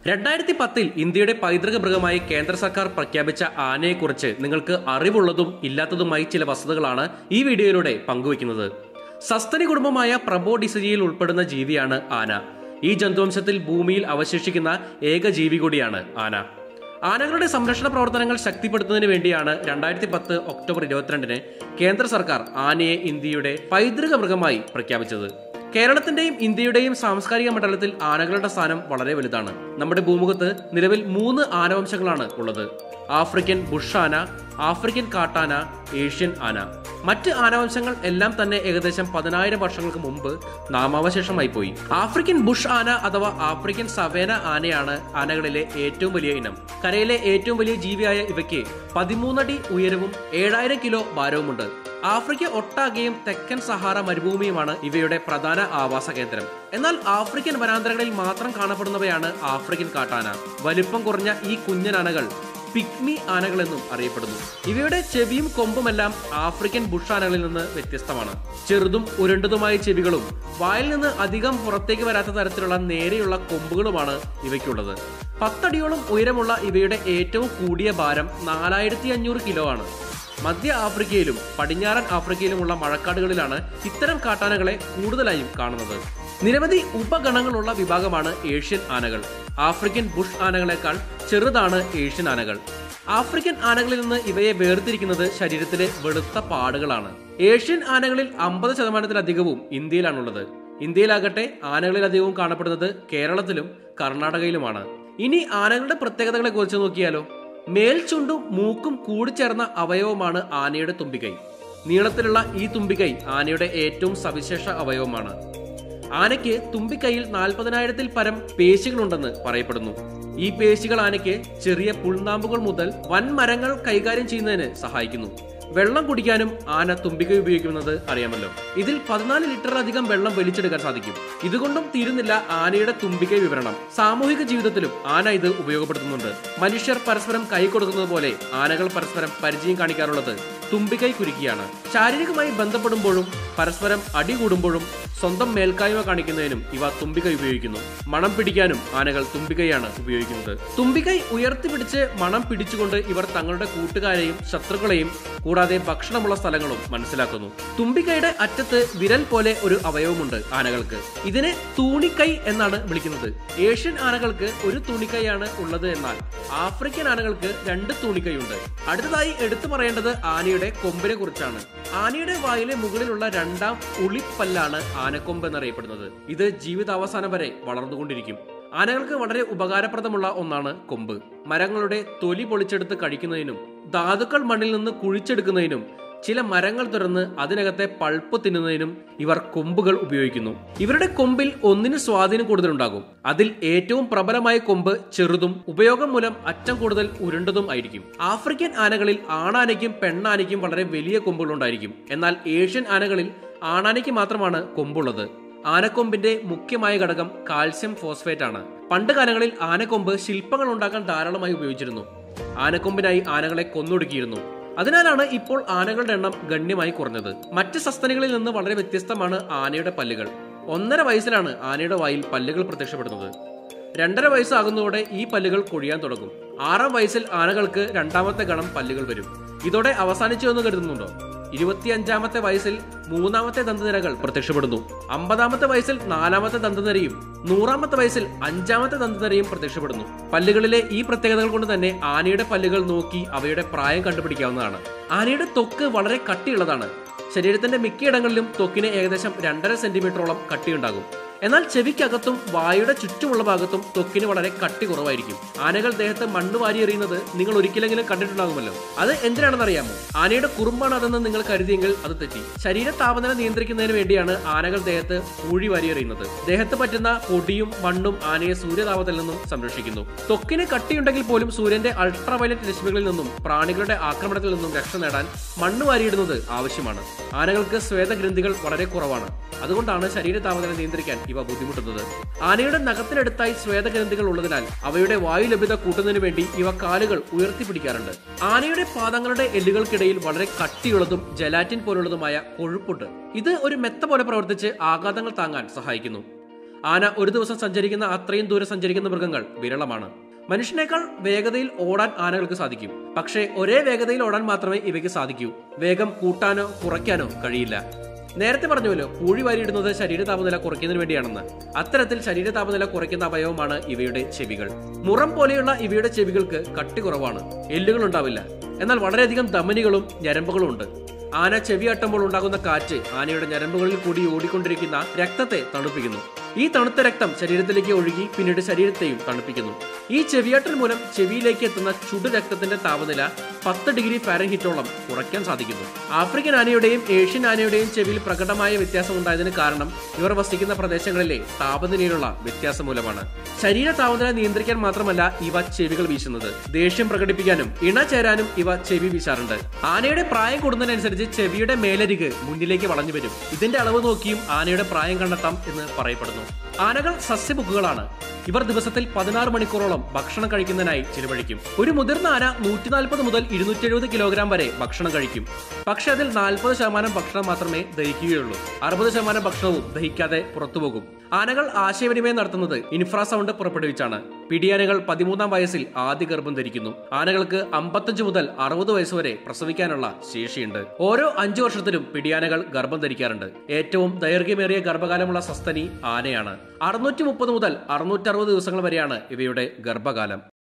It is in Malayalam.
രണ്ടായിരത്തി പത്തിൽ ഇന്ത്യയുടെ പൈതൃക മൃഗമായി കേന്ദ്ര സർക്കാർ പ്രഖ്യാപിച്ച ആനയെക്കുറിച്ച് നിങ്ങൾക്ക് അറിവുള്ളതും ഇല്ലാത്തതുമായി ചില വസ്തുതകളാണ് ഈ വീഡിയോയിലൂടെ പങ്കുവയ്ക്കുന്നത് സസ്തനി കുടുംബമായ പ്രബോഡിസജിയിൽ ഉൾപ്പെടുന്ന ജീവിയാണ് ആന ഈ ജന്തുവംശത്തിൽ ഭൂമിയിൽ അവശേഷിക്കുന്ന ഏക ജീവി കൂടിയാണ് ആന ആനകളുടെ സംരക്ഷണ പ്രവർത്തനങ്ങൾ ശക്തിപ്പെടുത്തുന്നതിന് വേണ്ടിയാണ് രണ്ടായിരത്തി പത്ത് ഒക്ടോബർ ഇരുപത്തിരണ്ടിന് കേന്ദ്ര സർക്കാർ ആനയെ ഇന്ത്യയുടെ പൈതൃക മൃഗമായി പ്രഖ്യാപിച്ചത് കേരളത്തിന്റെയും ഇന്ത്യയുടെയും സാംസ്കാരിക മണ്ഡലത്തിൽ ആനകളുടെ സ്ഥാനം വളരെ വലുതാണ് നമ്മുടെ ഭൂമുഖത്ത് നിലവിൽ മൂന്ന് ആനവംശങ്ങളാണ് ഉള്ളത് ആഫ്രിക്കൻ ബുഷ് ആന ആഫ്രിക്കൻ കാട്ടാന ഏഷ്യൻ ആന മറ്റ് ആനവംശങ്ങൾ എല്ലാം തന്നെ ഏകദേശം പതിനായിരം വർഷങ്ങൾക്ക് മുമ്പ് നാമാവശേഷമായി പോയി ആഫ്രിക്കൻ ബുഷ് ആന അഥവാ ആഫ്രിക്കൻ സവേന ആനയാണ് ആനകളിലെ ഏറ്റവും വലിയ ഇനം കരയിലെ ഏറ്റവും വലിയ ജീവിയായ ഇവയ്ക്ക് പതിമൂന്നടി ഉയരവും ഏഴായിരം കിലോ ഭാരവുമുണ്ട് ആഫ്രിക്ക ഒട്ടാകെയും തെക്കൻ സഹാറ മരുഭൂമിയുമാണ് ഇവയുടെ പ്രധാന ആവാസ കേന്ദ്രം എന്നാൽ ആഫ്രിക്കൻ വനാന്തരങ്ങളിൽ മാത്രം കാണപ്പെടുന്നവയാണ് ആഫ്രിക്കൻ കാട്ടാന വലിപ്പം കുറഞ്ഞ ഈ കുഞ്ഞനാനകൾ പിഗ്മി ആനകളെന്നും അറിയപ്പെടുന്നു ഇവയുടെ ചെവിയും കൊമ്പുമെല്ലാം ആഫ്രിക്കൻ ബുഷ് ആനകളിൽ നിന്ന് വ്യത്യസ്തമാണ് ചെറുതും ഉരുണ്ടതുമായ ചെവികളും വായിൽ നിന്ന് അധികം പുറത്തേക്ക് വരാത്ത തരത്തിലുള്ള നേരെയുള്ള കൊമ്പുകളുമാണ് ഇവയ്ക്കുള്ളത് പത്തടിയോളം ഉയരമുള്ള ഇവയുടെ ഏറ്റവും കൂടിയ ഭാരം നാലായിരത്തി അഞ്ഞൂറ് കിലോ ആണ് മധ്യ ആഫ്രിക്കയിലും പടിഞ്ഞാറൻ ആഫ്രിക്കയിലുമുള്ള മഴക്കാടുകളിലാണ് ഇത്തരം കാട്ടാനകളെ കൂടുതലായും കാണുന്നത് നിരവധി ഉപഗണങ്ങളുള്ള വിഭാഗമാണ് ഏഷ്യൻ ആനകൾ ആഫ്രിക്കൻ ബുഷ് ആനകളെക്കാൾ ചെറുതാണ് ഏഷ്യൻ ആനകൾ ആഫ്രിക്കൻ ആനകളിൽ നിന്ന് ഇവയെ വേർതിരിക്കുന്നത് ശരീരത്തിലെ വെളുത്ത പാടുകളാണ് ഏഷ്യൻ ആനകളിൽ അമ്പത് ശതമാനത്തിലധികവും ഇന്ത്യയിലാണുള്ളത് ഇന്ത്യയിലാകട്ടെ ആനകളിലധികവും കാണപ്പെടുന്നത് കേരളത്തിലും കർണാടകയിലുമാണ് ഇനി ആനകളുടെ പ്രത്യേകതകളെ കുറിച്ച് നോക്കിയാലോ മേൽചുണ്ടും മൂക്കും കൂടിച്ചേർന്ന അവയവമാണ് ആനയുടെ തുമ്പിക്കൈ നീളത്തിലുള്ള ഈ തുമ്പിക്കൈ ആനയുടെ ഏറ്റവും സവിശേഷ അവയവമാണ് ആനയ്ക്ക് തുമ്പിക്കൈയിൽ നാൽപ്പതിനായിരത്തിൽ പരം പേശികളുണ്ടെന്ന് പറയപ്പെടുന്നു ഈ പേശികൾ ആനയ്ക്ക് ചെറിയ പുൽനാമ്പുകൾ മുതൽ വൻ മരങ്ങൾ കൈകാര്യം ചെയ്യുന്നതിന് സഹായിക്കുന്നു വെള്ളം കുടിക്കാനും ആന തുമ്പിക്കൈ ഉപയോഗിക്കുന്നത് അറിയാമല്ലോ ഇതിൽ പതിനാല് ലിറ്ററിലധികം വെള്ളം വലിച്ചെടുക്കാൻ സാധിക്കും ഇതുകൊണ്ടും തീരുന്നില്ല ആനയുടെ തുമ്പിക്കൈ വിവരണം സാമൂഹിക ജീവിതത്തിലും ആന ഇത് ഉപയോഗപ്പെടുത്തുന്നുണ്ട് മനുഷ്യർ പരസ്പരം കൈ കൊടുക്കുന്നത് പോലെ ആനകൾ പരസ്പരം പരിചയം കാണിക്കാറുള്ളത് തുമ്പിക്കൈ കുരുക്കിയാണ് ശാരീരികമായി ബന്ധപ്പെടുമ്പോഴും പരസ്പരം അടി കൂടുമ്പോഴും സ്വന്തം മേൽക്കായ്മ കാണിക്കുന്നതിനും ഇവ തുമ്പിക്കൈ ഉപയോഗിക്കുന്നു മണം പിടിക്കാനും ആനകൾ തുമ്പിക്കൈയാണ് ഉപയോഗിക്കുന്നത് തുമ്പിക്കൈ ഉയർത്തിപ്പിടിച്ച് മണം പിടിച്ചുകൊണ്ട് ഇവർ തങ്ങളുടെ കൂട്ടുകാരെയും ശത്രുക്കളെയും കൂടാതെ ഭക്ഷണമുള്ള സ്ഥലങ്ങളും മനസ്സിലാക്കുന്നു തുമ്പിക്കൈയുടെ അറ്റത്ത് വിരൽ പോലെ ഒരു അവയവമുണ്ട് ആനകൾക്ക് ഇതിനെ തൂണിക്കൈ എന്നാണ് വിളിക്കുന്നത് ഏഷ്യൻ ആനകൾക്ക് ഒരു തുണിക്കൈയാണ് ഉള്ളത് എന്നാൽ ആഫ്രിക്കൻ ആനകൾക്ക് രണ്ട് തുണിക്കൈയുണ്ട് അടുത്തതായി എടുത്തു പറയേണ്ടത് ആനയുടെ കൊമ്പിനെ കുറിച്ചാണ് ആനയുടെ വായിലെ മുകളിലുള്ള രണ്ടാം ഉളിപ്പല്ലാണ് ആനക്കൊമ്പ് എന്നറിയപ്പെടുന്നത് ഇത് ജീവിതാവസാനം വരെ വളർന്നുകൊണ്ടിരിക്കും ആനകൾക്ക് വളരെ ഉപകാരപ്രദമുള്ള ഒന്നാണ് കൊമ്പ് മരങ്ങളുടെ തൊലി പൊളിച്ചെടുത്ത് കഴിക്കുന്നതിനും ധാതുക്കൾ മണ്ണിൽ നിന്ന് കുഴിച്ചെടുക്കുന്നതിനും ചില മരങ്ങൾ തുറന്ന് അതിനകത്തെ പൾപ്പ് തിന്നുന്നതിനും ഇവർ കൊമ്പുകൾ ഉപയോഗിക്കുന്നു ഇവരുടെ കൊമ്പിൽ ഒന്നിന് സ്വാധീനം കൂടുതലുണ്ടാകും അതിൽ ഏറ്റവും പ്രബലമായ കൊമ്പ് ചെറുതും ഉപയോഗം മൂലം അറ്റം കൂടുതൽ ഉരുണ്ടതും ആയിരിക്കും ആഫ്രിക്കൻ ആനകളിൽ ആണാനയ്ക്കും പെണ്ണാനയ്ക്കും വളരെ വലിയ കൊമ്പുകൾ ഉണ്ടായിരിക്കും എന്നാൽ ഏഷ്യൻ ആനകളിൽ ആണാനയ്ക്ക് മാത്രമാണ് കൊമ്പുള്ളത് ആനക്കൊമ്പിന്റെ മുഖ്യമായ ഘടകം കാൽസ്യം ഫോസ്ഫേറ്റ് ആണ് പണ്ട് കാലങ്ങളിൽ ആനക്കൊമ്പ് ശില്പങ്ങൾ ഉണ്ടാക്കാൻ ധാരാളമായി ഉപയോഗിച്ചിരുന്നു ആനക്കൊമ്പിനായി ആനകളെ കൊന്നൊടുക്കിയിരുന്നു അതിനാലാണ് ഇപ്പോൾ ആനകളുടെ എണ്ണം ഗണ്യമായി കുറഞ്ഞത് മറ്റ് സസ്തനികളിൽ നിന്ന് വളരെ വ്യത്യസ്തമാണ് ആനയുടെ പല്ലുകൾ ഒന്നര വയസ്സിലാണ് ആനയുടെ വായിൽ പല്ലുകൾ പ്രത്യക്ഷപ്പെടുന്നത് രണ്ടര വയസ്സാകുന്നതോടെ ഈ പല്ലുകൾ കൊഴിയാൻ തുടങ്ങും ആറാം വയസ്സിൽ ആനകൾക്ക് രണ്ടാമത്തെ ഗണം പല്ലുകൾ വരും ഇതോടെ അവസാനിച്ചു എന്ന് കരുതുന്നുണ്ടോ ഇരുപത്തിയഞ്ചാമത്തെ വയസ്സിൽ മൂന്നാമത്തെ ദന്തനിരകൾ പ്രത്യക്ഷപ്പെടുന്നു അമ്പതാമത്തെ വയസ്സിൽ നാലാമത്തെ ദന്തനിരയും നൂറാമത്തെ വയസ്സിൽ അഞ്ചാമത്തെ ദന്തനിരയും പ്രത്യക്ഷപ്പെടുന്നു പല്ലുകളിലെ ഈ പ്രത്യേകതകൾ കൊണ്ട് തന്നെ ആനയുടെ പല്ലുകൾ നോക്കി അവയുടെ പ്രായം കണ്ടുപിടിക്കാവുന്നതാണ് ആനയുടെ തൊക്ക് വളരെ കട്ടിയുള്ളതാണ് ശരീരത്തിന്റെ മിക്കയിടങ്ങളിലും തൊക്കിന് ഏകദേശം രണ്ടര സെന്റിമീറ്ററോളം കട്ടിയുണ്ടാകും എന്നാൽ ചെവിക്കകത്തും വായുടെ ചുറ്റുമുള്ള ഭാഗത്തും ത്വക്കിന് വളരെ കട്ടി കുറവായിരിക്കും ആനകൾ ദേഹത്ത് മണ്ണ് വാരി എറിയുന്നത് നിങ്ങൾ ഒരിക്കലെങ്കിലും കണ്ടിട്ടുണ്ടാകുമല്ലോ അത് എന്തിനാണെന്ന് അറിയാമോ ആനയുടെ കുറുമ്പാണ് അതെന്ന് നിങ്ങൾ കരുതിയെങ്കിൽ അത് തെറ്റി ശരീര താപനില നിയന്ത്രിക്കുന്നതിന് വേണ്ടിയാണ് ആനകൾ ദേഹത്ത് ഊഴി വാരി എറിയുന്നത് ദേഹത്ത് പറ്റുന്ന പൊടിയും മണ്ണും ആനയെ സൂര്യതാപത്തിൽ നിന്നും സംരക്ഷിക്കുന്നു ത്വക്കിന് കട്ടിയുണ്ടെങ്കിൽ പോലും സൂര്യന്റെ അൾട്രാവയലറ്റ് രശ്മികളിൽ നിന്നും പ്രാണികളുടെ ആക്രമണത്തിൽ നിന്നും രക്ഷ നേടാൻ മണ്ണ് വാരിയിടുന്നത് ആവശ്യമാണ് ആനകൾക്ക് സ്വേദഗ്രന്ഥികൾ വളരെ കുറവാണ് അതുകൊണ്ടാണ് ശരീര താപനില നിയന്ത്രിക്കാൻ ഇവ ബുദ്ധിമുട്ടുന്നത് ആനയുടെ നഖത്തിനടുത്തായി സ്വേദഗ്രന്ഥികൾ ഉള്ളതിനാൽ അവയുടെ വായു ലഭ്യത കൂട്ടുന്നതിന് വേണ്ടി ഇവ കാലുകൾ ഉയർത്തിപ്പിടിക്കാറുണ്ട് ആനയുടെ പാദങ്ങളുടെ എല്ലുകൾക്കിടയിൽ വളരെ കട്ടിയുള്ളതും ജലാറ്റിൻ പോലുള്ളതുമായ കൊഴുപ്പുണ്ട് ഇത് ഒരു മെത്ത പോലെ പ്രവർത്തിച്ച് ആഘാതങ്ങൾ താങ്ങാൻ സഹായിക്കുന്നു ആന ഒരു ദിവസം സഞ്ചരിക്കുന്ന അത്രയും ദൂരം സഞ്ചരിക്കുന്ന മൃഗങ്ങൾ വിരളമാണ് മനുഷ്യനേക്കാൾ വേഗതയിൽ ഓടാൻ ആനകൾക്ക് സാധിക്കും പക്ഷേ ഒരേ വേഗതയിൽ ഓടാൻ മാത്രമേ ഇവയ്ക്ക് സാധിക്കൂ വേഗം കൂട്ടാനോ കുറയ്ക്കാനോ കഴിയില്ല നേരത്തെ പറഞ്ഞുവല്ലോ പൂഴി വാരിയിടുന്നത് ശരീര താപനില കുറയ്ക്കുന്നതിന് വേണ്ടിയാണെന്ന് അത്തരത്തിൽ ശരീര താപനില കുറയ്ക്കുന്ന അവയവമാണ് ഇവയുടെ ചെവികൾ മുറം പോലെയുള്ള ഇവയുടെ ചെവികൾക്ക് കട്ടി കുറവാണ് എല്ലുകൾ ഉണ്ടാവില്ല എന്നാൽ വളരെയധികം ധമനികളും ഞരമ്പുകളും ഉണ്ട് ആന ചെവിയാട്ടുമ്പോൾ ഉണ്ടാകുന്ന കാറ്റ് ആനയുടെ ഞരമ്പുകളിൽ കൂടി ഓടിക്കൊണ്ടിരിക്കുന്ന രക്തത്തെ തണുപ്പിക്കുന്നു ഈ തണുത്ത രക്തം ശരീരത്തിലേക്ക് ഒഴുകി പിന്നീട് ശരീരത്തെയും തണുപ്പിക്കുന്നു ഈ ചെവിയാട്ടൽ മൂലം ചെവിയിലേക്ക് എത്തുന്ന ചുടു രക്തത്തിന്റെ താപനില പത്ത് ഡിഗ്രി ഫാരൻഹീറ്റോളം കുറയ്ക്കാൻ സാധിക്കുന്നു ആഫ്രിക്കൻ ആനയുടെയും ഏഷ്യൻ ആനയുടെയും ചെവിയിൽ പ്രകടമായ വ്യത്യാസം ഉണ്ടായതിന് കാരണം ഇവർ വസിക്കുന്ന പ്രദേശങ്ങളിലെ താപനിലയിലുള്ള വ്യത്യാസം മൂലമാണ് ശരീര താപനില നിയന്ത്രിക്കാൻ മാത്രമല്ല ഇവ ചെവികൾ വീശുന്നത് ദേഷ്യം പ്രകടിപ്പിക്കാനും ഇണ ചേരാനും ഇവ ചെവി വീശാറുണ്ട് ആനയുടെ പ്രായം കൂടുന്നതിനനുസരിച്ച് ചെവിയുടെ മേലരിക് മുന്നിലേക്ക് വളഞ്ഞു വരും ഇതിന്റെ അളവ് നോക്കിയും ആനയുടെ പ്രായം കണ്ടെത്താം എന്ന് പറയപ്പെടുന്നു ആനകൾ സസ്യബുക്കുകളാണ് ഇവർ ദിവസത്തിൽ പതിനാറ് മണിക്കൂറോളം ഭക്ഷണം കഴിക്കുന്നതിനായി ചിലവഴിക്കും ഒരു മുതിർന്ന ആന നൂറ്റി നാൽപ്പത് മുതൽ ഇരുന്നൂറ്റി എഴുപത് കിലോഗ്രാം വരെ ഭക്ഷണം കഴിക്കും പക്ഷെ അതിൽ നാൽപ്പത് ശതമാനം ഭക്ഷണം മാത്രമേ ദഹിക്കുകയുള്ളൂ അറുപത് ശതമാനം ഭക്ഷണവും ദഹിക്കാതെ പുറത്തുപോകും ആനകൾ ആശയവിനിമയം നടത്തുന്നത് ഇൻഫ്രാസൗണ്ട് പുറപ്പെടുവിച്ചാണ് പിടിയാനകൾ പതിമൂന്നാം വയസ്സിൽ ആദ്യ ഗർഭം ധരിക്കുന്നു ആനകൾക്ക് അമ്പത്തഞ്ച് മുതൽ അറുപത് വയസ്സ് വരെ പ്രസവിക്കാനുള്ള ശേഷിയുണ്ട് ഓരോ അഞ്ചു വർഷത്തിലും പിടിയാനകൾ ഗർഭം ധരിക്കാറുണ്ട് ഏറ്റവും ദൈർഘ്യമേറിയ ഗർഭകാലമുള്ള സസ്തനി ആനയാണ് അറുന്നൂറ്റി മുപ്പത് മുതൽ അറുന്നൂറ്റി അറുപത് ദിവസങ്ങൾ വരെയാണ് ഇവയുടെ ഗർഭകാലം